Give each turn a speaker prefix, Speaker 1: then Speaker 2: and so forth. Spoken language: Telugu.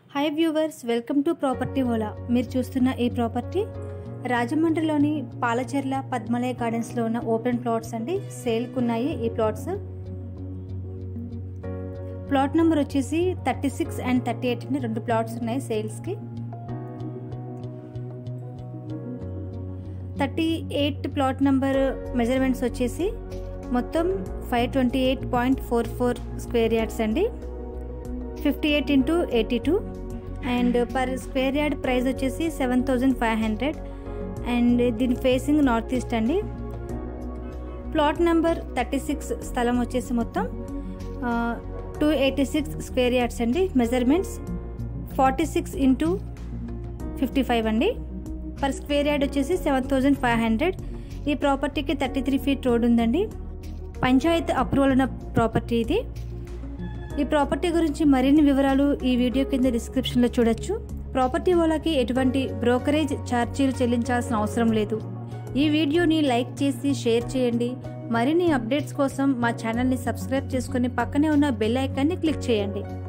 Speaker 1: hi viewers welcome to property ఓలా మీరు చూస్తున్న ఈ ప్రాపర్టీ రాజమండ్రిలోని పాలచెర్ల పద్మలయ గార్డెన్స్లో ఉన్న ఓపెన్ ప్లాట్స్ అండి సేల్కి ఉన్నాయి ఈ ప్లాట్స్ ప్లాట్ నెంబర్ వచ్చేసి thirty six and thirty eight అండి రెండు ప్లాట్స్ ఉన్నాయి సేల్స్కి thirty eight plot number measurements వచ్చేసి మొత్తం five twenty eight point four four square yards అండి fifty eight into eighty two and per square yard price వచ్చేసి seven thousand five hundred and దీని ఫేసింగ్ నార్త్ ఈస్ట్ అండి ప్లాట్ నెంబర్ థర్టీ సిక్స్ స్థలం వచ్చేసి మొత్తం two eighty six square yards అండి measurements forty six into fifty five అండి పర్ స్క్వేర్ యార్డ్ వచ్చేసి సెవెన్ థౌజండ్ ఫైవ్ హండ్రెడ్ ఈ ప్రాపర్టీకి థర్టీ త్రీ ఫీట్ రోడ్ ఉందండి పంచాయత్ అప్రూవల్ ఉన్న ప్రాపర్టీ ఇది ఈ ప్రాపర్టీ గురించి మరిన్ని వివరాలు ఈ వీడియో కింద డిస్క్రిప్షన్లో చూడొచ్చు ప్రాపర్టీ వాళ్ళకి ఎటువంటి బ్రోకరేజ్ ఛార్జీలు చెల్లించాల్సిన అవసరం లేదు ఈ వీడియోని లైక్ చేసి షేర్ చేయండి మరిన్ని అప్డేట్స్ కోసం మా ఛానల్ని సబ్స్క్రైబ్ చేసుకుని పక్కనే ఉన్న బెల్ ఐకాన్ని క్లిక్ చేయండి